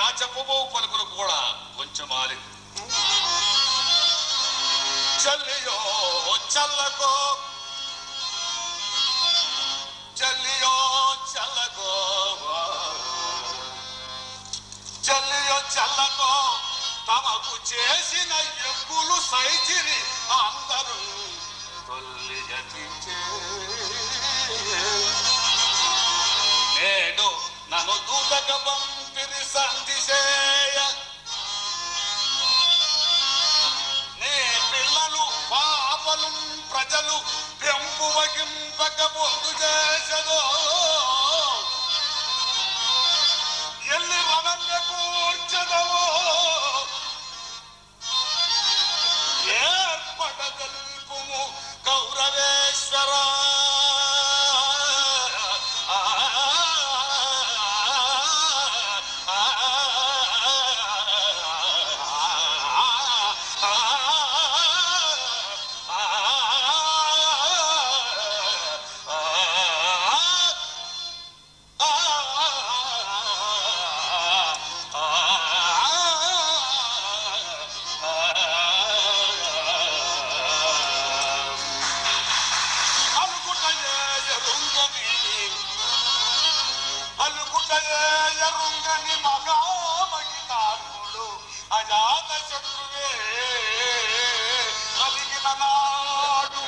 చెప్పబో పలుకులు కూడా కొంచెం ఆలి చల్లియో చల్లకో చల్లియో చల్లకో చల్లియో చల్లకో తమకు చేసిన ఎక్కులు సైచిరి అందరూ తొల్లి యతించే నేడు నన్ను దూతక పంపిరి సంధి చేయ నీ పిల్లలు పాపలు ప్రజలు పెంపు వగింపక పొందు చేసదో ఎల్లి వనమ్య కూర్చదవో ఏర్పడదల్పుము కౌరవేశ్వర అలుగుటని మగామగితాత్ముడు అజాత శత్రువే కలిగిన నాడు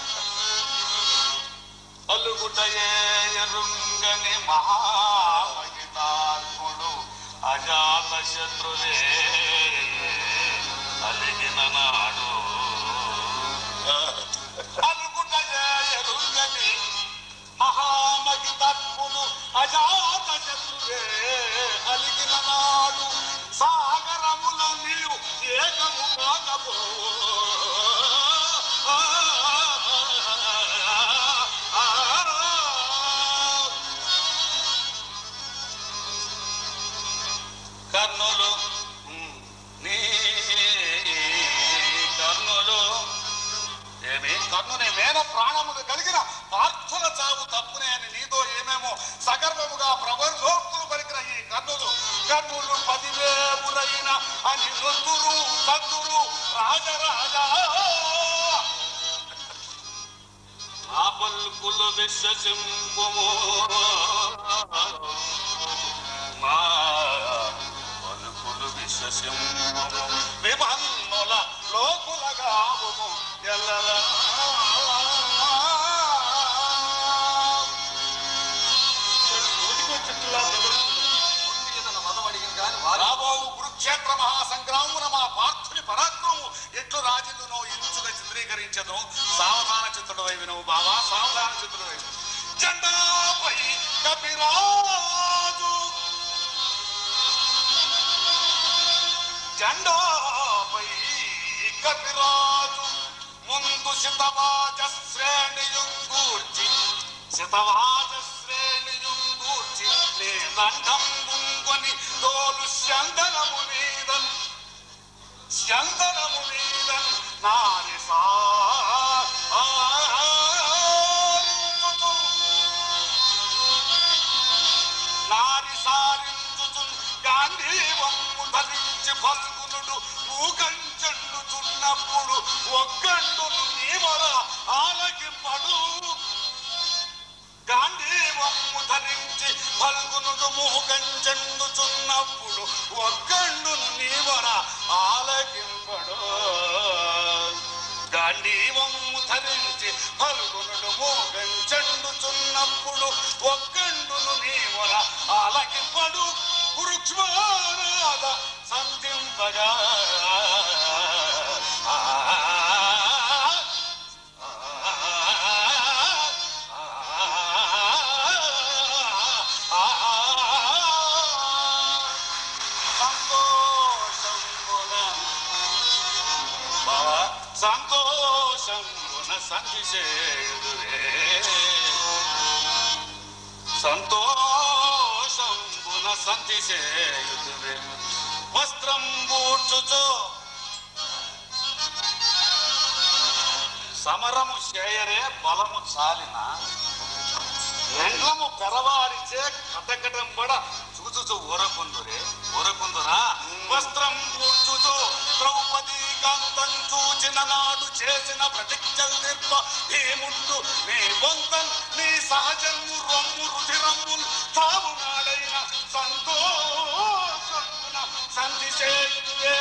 అలుగుటయేరుంగని మహామగితాత్ముడు అజాత శత్రువే కలిగిన నాడు అలుగుటయేరుంగని మహామగితత్ముడు అజాత శత్రువే కలిగిన నాడు సాగరముల నీవు ఏకము కాకపో కర్ణులు ఉమ్, నీ కర్ణులు ఏమి కర్ణుని వేల ప్రాణములు కలిగిన పార్థుల చావు తప్పునే అని నీతో ఏమేమో సగర్వముగా ప్రబంధోక్తులు పలికిన ఈ కర్ణులు కర్ణులు పదివేములైన అని నొద్దురు సద్దురు రాజరాజా ఆ పలుకులు విశ్వసింపుము మా పలుకులు విశ్వసింపుము విభన్నుల లోకులగావుము ఎల్లరా రాబోవు కురుక్షేత్ర మహాసంగ్రామమున మా పార్థుని పరాక్రమము ఎట్లు రాజును ఇంచుగా చిత్రీకరించదు సావధాన చిత్రుడు వినువు బావా సావధాన చిత్రుడు జెండాపై కపిరాజు జెండాపై కపిరాజు ముందు శతవాజ శ్రేణియుం గూర్చి శతవాజ శ్రేణియుం గూర్చి నీ దండం ముంగొని తోలు చందనము మీదన్ చందనము మీదన్ నారి సా నారి సారించుచు గాంధీవమ్ము ధరించి ఫల్గునుడు ఊకంచెండుచున్నప్పుడు ఒక్కండును నీవర ఆలకింపడు గాంధీవమ్ము ధరించి ఫల్గునుడు మూకంచెండుచున్నప్పుడు ఒక్కండును నీవర ఆలకింపడు గాంధీవమ్ము ధరించి ఫల్గునుడు మోగంచెండుచున్నప్పుడు ఒక్కండును నీవర ఆలకింపడు వృక్షమానాద సంధింపగా సంతోషమున బావా సంతోషమున సంధి చేయుదురే సంతోషంబున సంధి చేయుదురే వస్త్రం బూడ్చుచు సమరము చేయరే బలము చాలిన ఎండ్లము పెరవారిచే కటకటం పడ చూచుచు ఊరకుందురే ఊరకుందురా వస్త్రం కూర్చుచు ద్రౌపది కాంతం చూచిన నాడు చేసిన ప్రతిజ్ఞలు నిర్వ భీముండు నీ బొంతన్ నీ సహజన్ము రొమ్ము రుధిరమ్ము తాము నాడైన సంతోషమున సంధి చేయుదువే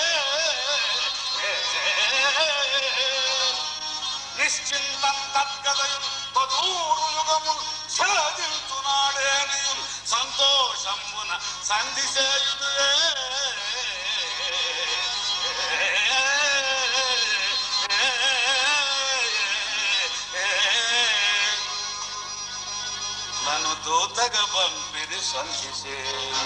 నిశ్చింతం తద్గదయు తదూరు యుగము ఛేదించునాడేనియు సంతోషమున సంధి చేయుదువే నన్ను దూతగా పంపిరి సంధి చేయ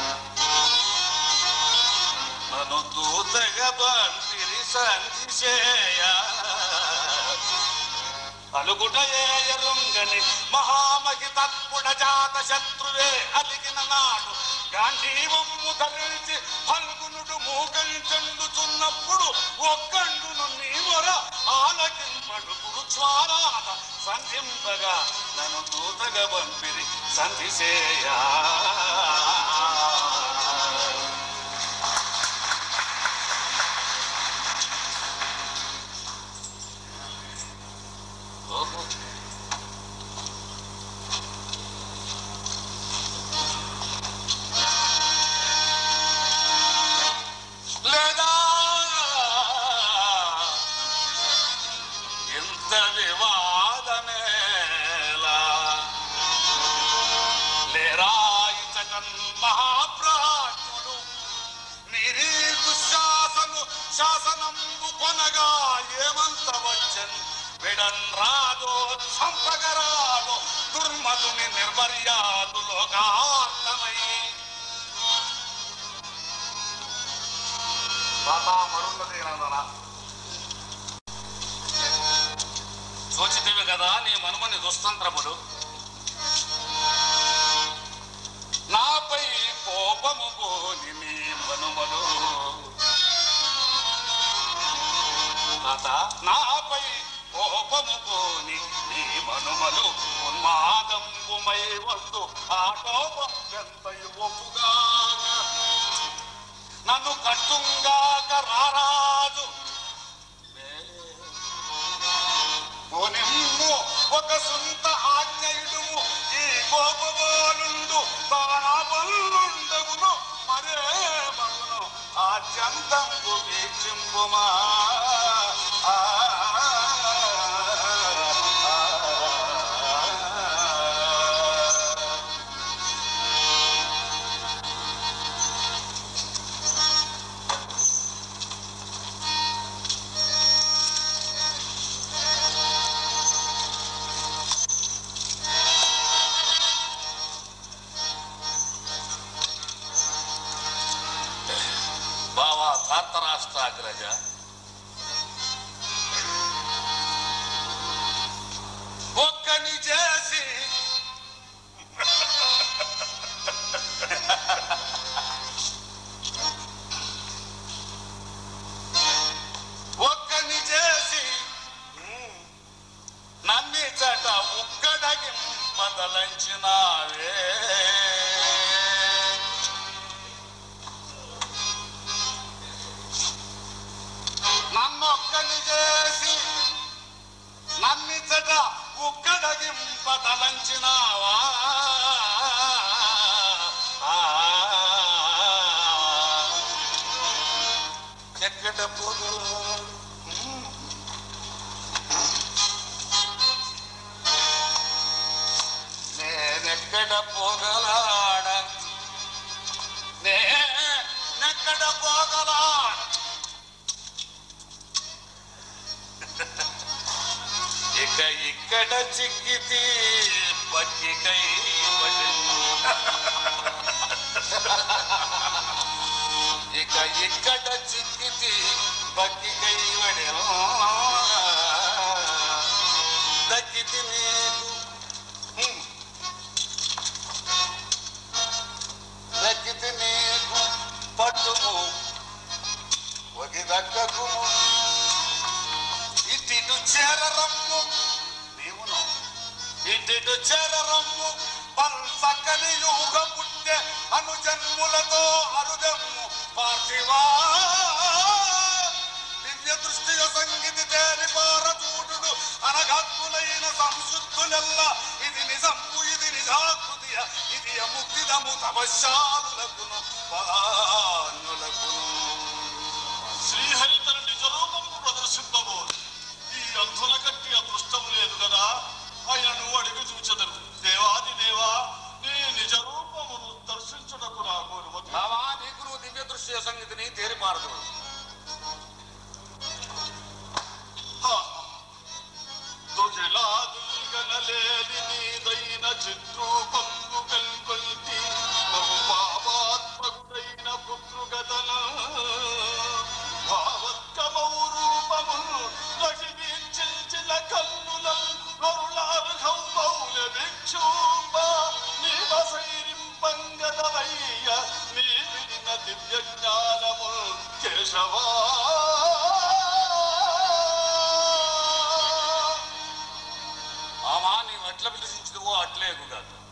నన్ను దూతగా పంపిరి సంధి చేయ అలుగుటయేయరుంగని మహామహి తత్పుడ జాత శత్రువే అలిగిన నాడు గాంధీవము ధరించి ఫల్గునుడు మూకరించెందుచున్నప్పుడు ఒక్కండును నీ మొర ఆలకింపడు కురుచ్వారాద సంధింపగా నన్ను దూతగా పంపిరి సంధి చేయా ఓహో లేదా ఎంత వివాదమేలా లేరా ఇతకన్ మహాప్రాజ్ఞుడు మీరీ దుశ్శాసను శాసనంబు కొనగా ఏమంత వచ్చన్ విడన్ రాదో సంపగరాదో దుర్మతుని నిర్మర్యాదులోకార్థమై తాతా మరున్నది నందన సూచితివి కదా నీ మనుమని దుస్తంత్రములు నాపై కోపము పోని నీ మనుమలు తాత నాపై కోపము పోని నీ మనుమలు ఉన్మాదంబుమై వద్దు ఆ కోపం ఎంతయు ఒప్పుగా నన్ను కట్టుంగాక రారాజు పోనిమ్ము ఒక సొంత ఆజ్ఞయుడుము ఈ కోపబోలుండు తానాబల్లుండగును మరే మగును ఆద్యంతంబు వీక్షింపుమా ఆ, బావా ధార్తరాష్ట్రాగ్రజ ఒక్కని చేసి ఒక్కని చేసి నన్ని చట ఉక్కడగింపదలంచినావే నన్నొక్కని చేసి నన్నిచ్చట ఉక్కడగింపదలంచినావా ఆ, ఎక్కడ పోగలడు నేనెక్కడ పోగలాడ నేనెక్కడ పోగలాడ ఇక ఇక్కడ చిక్కితి పక్కికై ఇక ఇక్కడ చిక్కితి పక్కికై వడెను దక్కితి నీకు హ్మ్. దక్కితి నీకు పట్టుము ఒగి దక్కకుము ఇటు చేరరమ్ము నీవును ఇటు చేరరమ్ము పల్సకలి యుగ పుట్టె అనుజన దేవా దివ్య దృష్టియ సంగీతి తేలి పారచూడు అనగాత్ములైన సంశుద్ధులెల్ల ఇది నిజము ఇది నిజాకృతియ ఇది ముక్తిదము తపశాలులకును పదాన్యులకును శ్రీహరితన నిజ రూపము ప్రదర్శింపబోదు ఈ అంధుల కట్టి అదృష్టం లేదు కదా ఆయన నువ్వు అడిగి చూచెదరు దేవాది దేవా నీ నిజ రూపమును దర్శించుటకు నాకు అనుమతి బావా నీకు నువ్వు దివ్య దృశ్య సంగతిని తేరిపారదు దుజలాదుల్గనలేని నీదైన చిత్రూపంబు కల్కొల్తి బహు పాపాత్మకుడైన పుత్రుగతన భావత్కమౌ రూపము రగిబీచిల్చిన కన్నులం వరులార్హంబౌల భిక్షూంబ నీవసైరింపంగదవయ్య నీ విడిన దివ్య జ్ఞానము కేశవా బావా నీవు ఎట్ల పిలిచించుదువో అట్లే కాదు